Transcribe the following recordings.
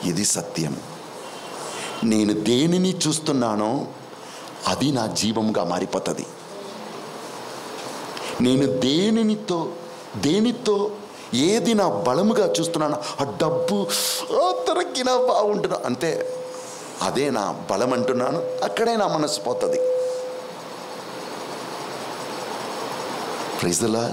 ఇది సత్యం నేను దేనిని చూస్తున్నానో అది నా జీవంగా మారిపోతుంది నేను దేనితో దేనితో ఏది నా బలముగా చూస్తున్నానో ఆ డబ్బు ఆ తరక్కినా బాగుంటున్నా అంతే అదే నా బలం అంటున్నాను అక్కడే నా మనసు పోతుంది ప్రైజలా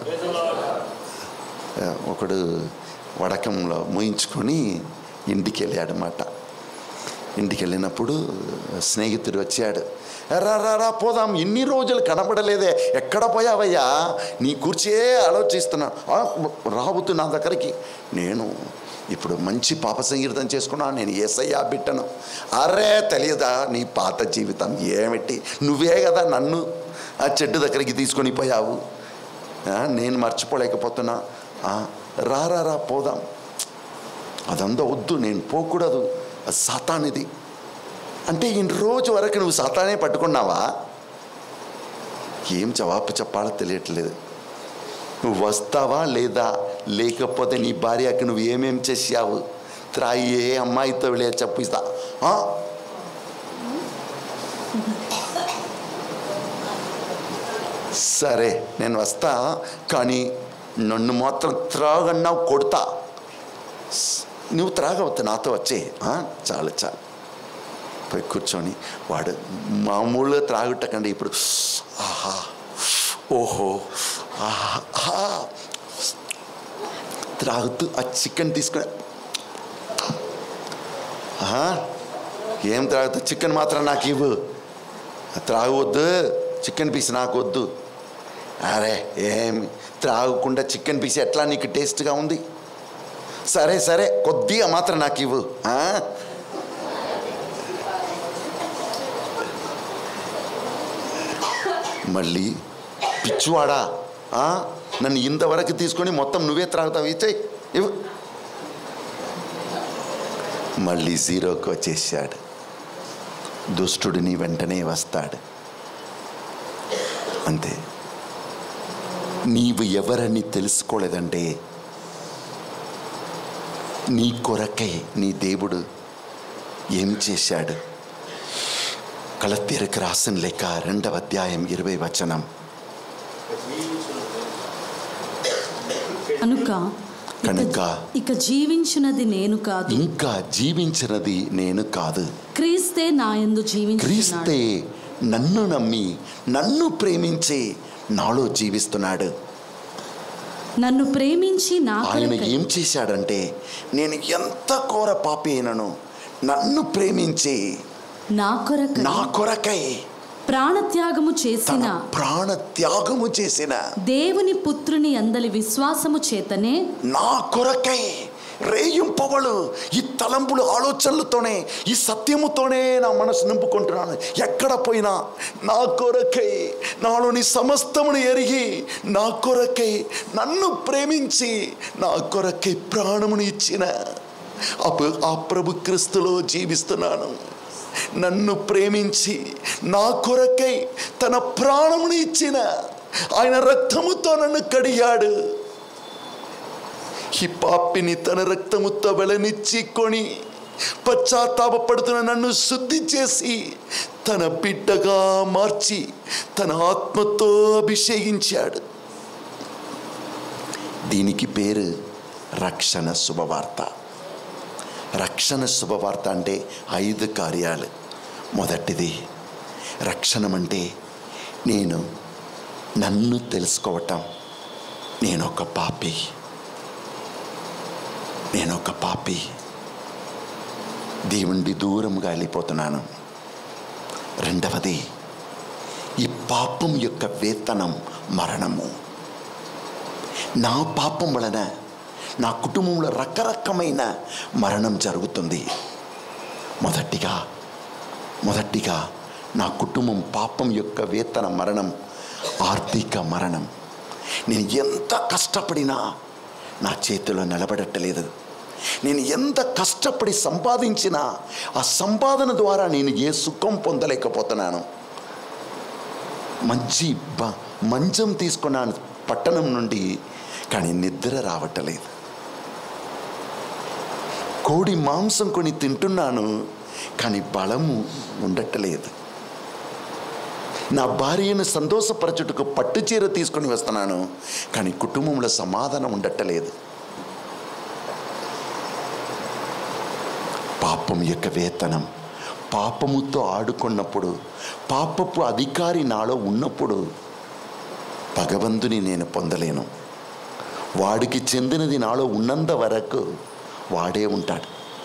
ఒకడు వడకంలో మూయించుకొని ఇంటికి వెళ్ళాడనమాట ఇంటికి వెళ్ళినప్పుడు స్నేహితుడు వచ్చాడు రా రా రా పోదాం ఇన్ని రోజులు కనపడలేదే ఎక్కడ పోయావయ్యా నీ కూర్చే ఆలోచిస్తున్నా "ఆ, రాబోతు నా దగ్గరికి నేను ఇప్పుడు మంచి పాప సంగీతం చేసుకున్నా నేను ఏసయ్యా బిట్టను అరే తెలియదా నీ పాత జీవితం ఏమిటి నువ్వే కదా నన్ను ఆ చెట్టు దగ్గరికి తీసుకొని పోయావు ఆ, నేను మర్చిపోలేకపోతున్నా ఆ, రా రా రా పోదాం అదంతా వద్దు నేను పోకూడదు అది సాతానిది అంటే ఇన్ని రోజు వరకు నువ్వు సాతానే పట్టుకున్నావా ఏం జవాబు చెప్పాలో తెలియట్లేదు నువ్వు వస్తావా లేదా లేకపోతే నీ భార్యకి నువ్వు ఏమేం చేసావు త్రాయి ఏ అమ్మాయితో వెళ్ళే చెప్పిస్తా ఆ? సరే నేను వస్తా కానీ నన్ను మాత్రం త్రాగన్నావు కొడతా స్- నువ్వు త్రాగవద్దు నాతో వచ్చే ఆ? చాలు చాలు పోయి కూర్చొని వాడు మామూలుగా త్రాగుట్టకండి ఇప్పుడు ఆహా ఓహో ఆహా ఆహా. త్రాగుతూ ఆ చికెన్ తీసుకొని ఆహా. ఏం త్రాగుతూ చికెన్ మాత్రం నాకు ఇవ్వు త్రాగవద్దు చికెన్ పీస్ నాకు వద్దు అరే ఏం త్రాగకుండా చికెన్ పీస్ ఎట్లా నీకు టేస్ట్గా ఉంది సరే సరే కొద్దిగా మాత్రం నాకు ఇవ్వు ఆ? మళ్ళీ పిచ్చివాడా ఆ? నన్ను ఇంతవరకు తీసుకొని మొత్తం నువ్వే త్రాగుతావు ఇచ్చేయి ఇవ్వు మళ్ళీ జీరోకి వచ్చేసాడు దుష్టుడిని వెంటనే వస్తాడు అంతే నీవు ఎవరని తెలుసుకోలేదంటే నీ కొరకై నీ దేవుడు ఏం చేశాడు కలతీరకు రాసిన లెక్క రెండవ అధ్యాయం ఇరవై వచనం కనుక ఇక- కనుక ఇక జీవించినది నేను కాదు ఇంకా జీవించినది నేను కాదు క్రీస్తే నాయందు జీవించున్నాడు క్రీస్తే నన్ను నమ్మి నన్ను ప్రేమించి నాలో జీవిస్తున్నాడు నన్ను ప్రేమించి నా ఆయన కొరకై ఏం చేశాడంటే నేను ఎంత ఘోర పాపి అయినను నన్ను ప్రేమించి నా కొరకై నా కొరకై ప్రాణత్యాగము తన చేసిన ప్రాణ త్యాగము చేసిన దేవుని పుత్రుని అందలి విశ్వాసము చేతనే నా కొరకై రేయింపవలు ఈ తలంపులు ఆలోచనలతోనే ఈ సత్యముతోనే నా మనసు నింపుకుంటున్నాను ఎక్కడ పోయినా నా కొరకై నాలోని సమస్తమును ఎరిగి నా కొరకై నన్ను ప్రేమించి నా కొరకై ప్రాణమును ఇచ్చిన అప్పు ఆ ప్రభు క్రీస్తులో జీవిస్తున్నాను నన్ను ప్రేమించి నా కొరకై తన ప్రాణమును ఇచ్చిన ఆయన రక్తముతో నన్ను కడిగాడు ఈ పాపిని తన రక్తముతో వెలనిచ్చి కొని పశ్చాత్తాపడుతున్న నన్ను శుద్ధి చేసి తన బిడ్డగా మార్చి తన ఆత్మతో అభిషేకించాడు దీనికి పేరు రక్షణ శుభవార్త రక్షణ శుభవార్త అంటే ఐదు కార్యాలు మొదటిది రక్షణం అంటే నేను నన్ను తెలుసుకోవటం నేను ఒక పాపి నేను ఒక పాపి దేవుండి దూరంగా వెళ్ళిపోతున్నాను రెండవది ఈ పాపం యొక్క వేతనం మరణము నా పాపం వలన నా కుటుంబంలో రకరకమైన మరణం జరుగుతుంది మొదటిగా మొదటిగా నా కుటుంబం పాపం యొక్క వేతన మరణం ఆర్థిక మరణం నేను ఎంత కష్టపడినా నా చేతిలో నిలబడట్లేదు నేను ఎంత కష్టపడి సంపాదించినా ఆ సంపాదన ద్వారా నేను ఏ సుఖం పొందలేకపోతున్నాను మంచి బ మంచం తీసుకున్నాను పట్టణం నుండి కానీ నిద్ర రావట్లేదు కోడి మాంసం కొని తింటున్నాను కానీ బలము ఉండట్లేదు నా భార్యను సంతోషపరచుటకు పట్టు చీర తీసుకొని వస్తున్నాను కానీ కుటుంబంలో సమాధానం ఉండట్లేదు పాపం యొక్క వేతనం పాపముతో ఆడుకున్నప్పుడు పాపపు అధికారి నాలో ఉన్నప్పుడు భగవంతుని నేను పొందలేను వాడికి చెందినది నాలో ఉన్నంత వరకు వాడే ఉంటాడు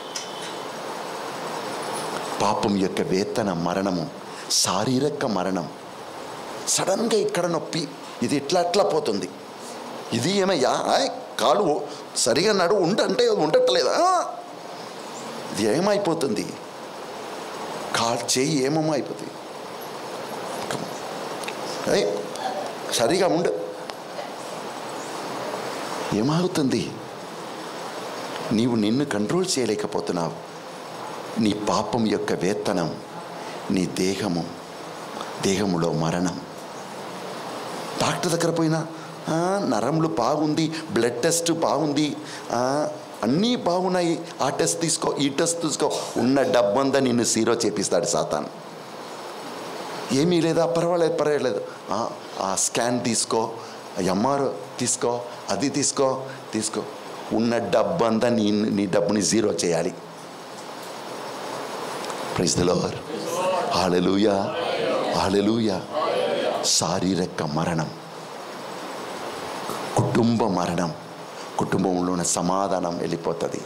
పాపం యొక్క వేతన మరణము శారీరక మరణం సడన్గా ఇక్కడ నొప్పి ఇది ఇట్లా అట్లా పోతుంది ఇది ఏమయ్యా ఆయ్, కాలు సరిగా నడు ఉండంటే ఉండట్లేదా ఇది ఏమైపోతుంది కాలు చేయి ఏమేమో అయిపోతుంది ఏయ్, సరిగా ఉండు ఏమవుతుంది నీవు నిన్ను కంట్రోల్ చేయలేకపోతున్నావు నీ పాపం యొక్క వేతనం నీ దేహము దేహములో మరణం డాక్టర్ దగ్గర పోయినా "ఆ, నరములు బాగుంది బ్లడ్ టెస్ట్ బాగుంది ఆ, అన్నీ బాగున్నాయి ఆ టెస్ట్ తీసుకో ఈ టెస్ట్ తీసుకో ఉన్న డబ్బంతా నిన్ను సీరో చేపిస్తాడు సాతాన్ ఏమీ లేదా పర్వాలేదు పర్వాలేదు ఆ, ఆ స్కాన్ తీసుకో ఎంఆర్ తీసుకో అది తీసుకో తీసుకో ఉన్న డబ్బంతా నీ నీ డబ్బుని జీరో చేయాలి praise the lord hallelujah hallelujah శారీరక మరణం కుటుంబ మరణం కుటుంబంలోని సమాధానం వెళ్ళిపోతుంది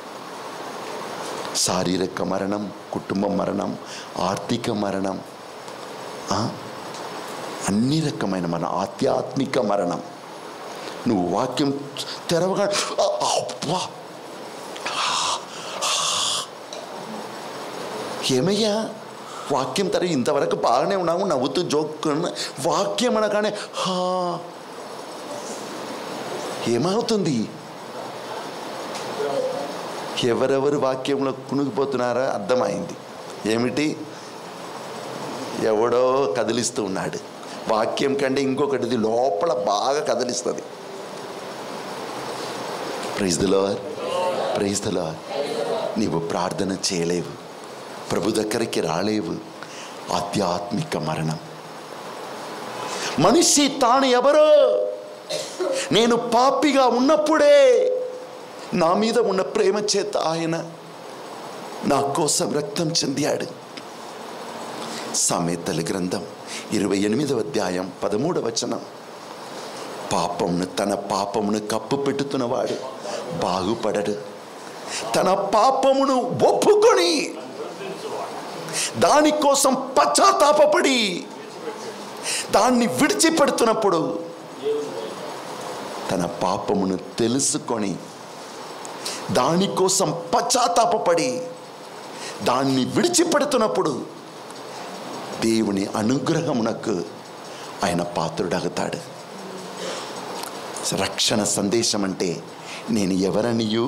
శారీరక మరణం కుటుంబ మరణం ఆర్థిక మరణం ఆ? అన్ని రకమైన మరణం ఆధ్యాత్మిక మరణం నువ్వు వాక్యం తెరవగా "ఆ, అబ్బా ఏమయ్యా వాక్యం తర ఇంతవరకు బాగానే ఉన్నాము నవ్వుతూ జోక్ వాక్యం అనగానే హా ఏమవుతుంది ఎవరెవరు వాక్యంలో కునుగిపోతున్నారో అర్థమైంది ఏమిటి ఎవడో కదిలిస్తూ ఉన్నాడు వాక్యం కంటే ఇంకొకటిది లోపల బాగా కదిలిస్తుంది praise the lord praise the lord నీవు ప్రార్థన చేయలేవు ప్రభు దగ్గరికి రాలేవు ఆధ్యాత్మిక మరణం మనిషి తాను ఎవరో నేను పాపిగా ఉన్నప్పుడే నా మీద ఉన్న ప్రేమ చేత ఆయన నా కోసం రక్తం చెందాడు సామెతల గ్రంథం ఇరవై ఎనిమిదవ అధ్యాయం పదమూడవ వచనం పాపమును తన పాపమును కప్పు పెట్టుతున్నవాడు బాగుపడడు తన పాపమును ఒప్పుకొని దానికోసం పశ్చాత్తాపడి దాన్ని విడిచిపెడుతున్నప్పుడు తన పాపమును తెలుసుకొని దానికోసం పశ్చాత్తాపడి దాన్ని విడిచిపెడుతున్నప్పుడు దేవుని అనుగ్రహమునకు ఆయన పాత్రుడగుతాడు రక్షణ సందేశం అంటే నేను ఎవరనియు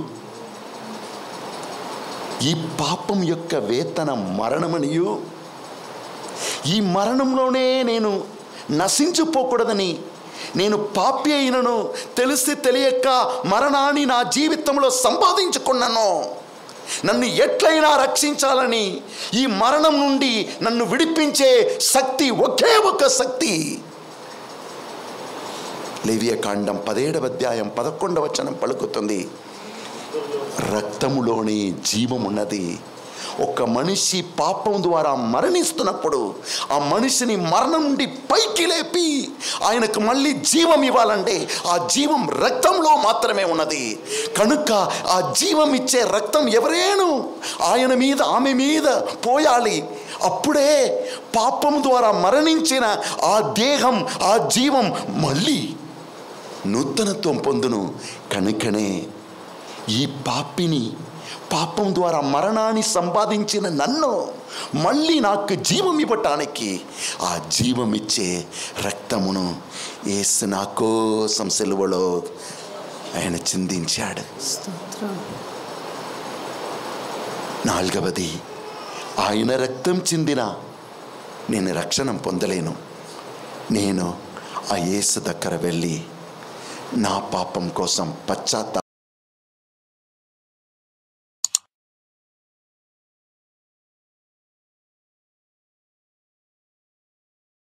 ఈ పాపం యొక్క వేతన మరణమనియు ఈ మరణంలోనే నేను నశించిపోకూడదని నేను పాపి అయినను తెలిసి తెలియక మరణాన్ని నా జీవితంలో సంపాదించుకున్నాను నన్ను ఎట్లయినా రక్షించాలని ఈ మరణం నుండి నన్ను విడిపించే శక్తి ఒకే ఒక శక్తి లేవియ కాండం పదేడవ అధ్యాయం పదకొండవ వచనం పలుకుతుంది రక్తములోనే జీవం ఉన్నది ఒక మనిషి పాపం ద్వారా మరణిస్తున్నప్పుడు ఆ మనిషిని మరణం నుండి పైకి లేపి ఆయనకు మళ్ళీ జీవం ఇవ్వాలంటే ఆ జీవం రక్తంలో మాత్రమే ఉన్నది కనుక ఆ జీవం ఇచ్చే రక్తం ఎవరేను ఆయన మీద ఆమె మీద పోయాలి అప్పుడే పాపం ద్వారా మరణించిన ఆ దేహం ఆ జీవం మళ్ళీ నూతనత్వం పొందును కనుకనే ఈ పాపిని పాపం ద్వారా మరణాన్ని సంపాదించిన నన్ను మళ్ళీ నాకు జీవం ఇవ్వటానికి ఆ జీవం ఇచ్చే రక్తమును ఏసు నా కోసం సెలవులో ఆయన చిందించాడు స్తోత్రం నాలుగవది ఆయన రక్తం చిందిన నేను రక్షణ పొందలేను నేను ఆ యేసు దగ్గర వెళ్ళి నా పాపం కోసం పశ్చాత్తాప